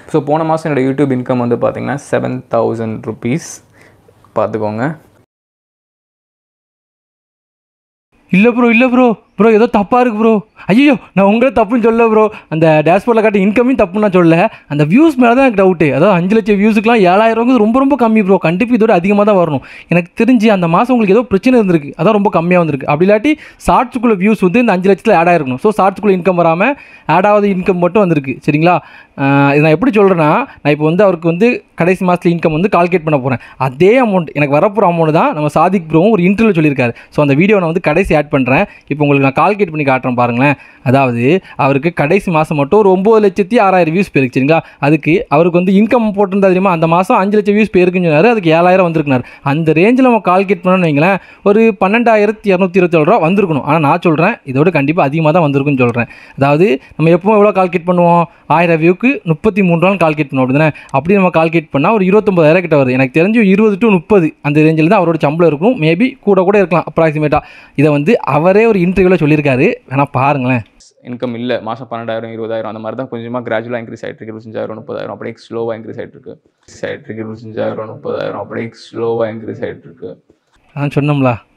so போன மாதம் என்னோட யூடியூப் இன்கம் வந்து பார்த்தீங்கன்னா செவன் தௌசண்ட் ருபீஸ் பார்த்துக்கோங்க இல்லை ப்ரோ இல்லை ப்ரோ ப்ரோ ஏதோ தப்பாக இருக்குது ப்ரோ ஐயோ நான் உங்களே தப்புன்னு சொல்ல ப்ரோ அந்த டேஷ்போர்டில் காட்ட இன்கமையும் தப்புன்னு நான் சொல்ல அந்த வியூஸ் மேலே தான் எனக்கு டவுட்டு அதாவது அஞ்சு லட்சம் வியூஸுக்குலாம் ஏழாயிரம் ரொம்ப ரொம்ப கம்மி ப்ரோ கண்டிப்பாக இதோட அதிகமாக தான் வரணும் எனக்கு தெரிஞ்சு அந்த மாதம் உங்களுக்கு ஏதோ பிரச்சனை இருந்திருக்கு அதான் ரொம்ப கம்மியாக வந்திருக்கு அப்படி இல்லாட்டி ஷார்ட்ஸுக்குள்ள வியூஸ் வந்து இந்த அஞ்சு லட்சத்தில் ஆட் ஆயிருக்கணும் ஸோ ஷார்ட்ஸுக்குள்ள இன்கம் வராமல் ஆட் ஆகாத இன்கம் மட்டும் வந்திருக்கு சரிங்களா ஆஹ் இது நான் எப்படி சொல்கிறேன்னா நான் இப்போ வந்து அவருக்கு வந்து கடைசி மாதத்தில் இன்கம் வந்து கால்குலேட் பண்ண போகிறேன் அதே அமௌண்ட் எனக்கு வரப்போகிற அமௌண்ட் தான் நம்ம சாதிக் ப்ரோவும் ஒரு இன்டர்வியூ சொல்லியிருக்காரு ஸோ அந்த வீடியோ நான் வந்து கடைசி ஆட் பண்ணுறேன் இப்போ உங்களுக்கு நான் கால்குலேட் பண்ணி காட்டுறேன் பாருங்களேன் அதாவது அவருக்கு கடைசி மாதம் மட்டும் ஒரு ஒம்பது லட்சத்தி ஆறாயிரம் வியூஸ் போயிருக்கு சரிங்களா அதுக்கு அவருக்கு வந்து இன்கம் போட்டிருந்தா தெரியுமா அந்த மாதம் அஞ்சு லட்சம் வியூஸ் போயிருக்குன்னு சொன்னார் அதுக்கு ஏழாயிரம் வந்திருக்குனார் அந்த ரேஞ்சில் நம்ம கால்குலேட் பண்ணணும்னு வைங்களேன் ஒரு பன்னெண்டாயிரத்தி இரநூத்தி இருபத்தேழு ரூபா வந்திருக்கணும் ஆனால் நான் சொல்கிறேன் இதோட கண்டிப்பாக அதிகமாக தான் வந்திருக்குன்னு சொல்கிறேன் அதாவது நம்ம எப்பவும் எவ்வளோ கால்குலேட் பண்ணுவோம் ஆயிரம் வியூக்கு முப்பத்தி மூணு ரூபா கால்குலேட் பண்ணுவோம் அப்படிதானே அப்படி நம்ம கால்குலேட் பண்ணால் ஒரு இருபத்தொம்பதாயிரம் கிட்ட வருது எனக்கு தெரிஞ்சு இருபது டு முப்பது அந்த ரேஞ்சில் தான் அவரோட சம்பளம் இருக்கும் மேபி கூட கூட இருக்கலாம் அப்ராக்சிமேட்டாக இதை வந்து அவரே ஒரு இன்டர்வியூவில் சொல்லியிருக்காரு வேணால் பாருங்களேன் இன்கம் இல்லை மாதம் பன்னெண்டாயிரம் இருபதாயிரம் அந்த மாதிரி தான் கொஞ்சமாக கிராஜுவலாக இன்க்ரீஸ் ஆகிட்டு இருக்கு இருபத்தஞ்சாயிரம் முப்பதாயிரம் அப்படியே ஸ்லோவாக இன்க்ரீஸ் ஆகிட்டு இருக்கு ஆகிட்டு இருக்கு இருபத்தஞ்சாயிரம் முப்பதாயிரம் அப்படியே ஸ்லோவாக இன்க்ரீஸ் ஆகிட்டு இருக்கு அதான் சொன்னோம்ல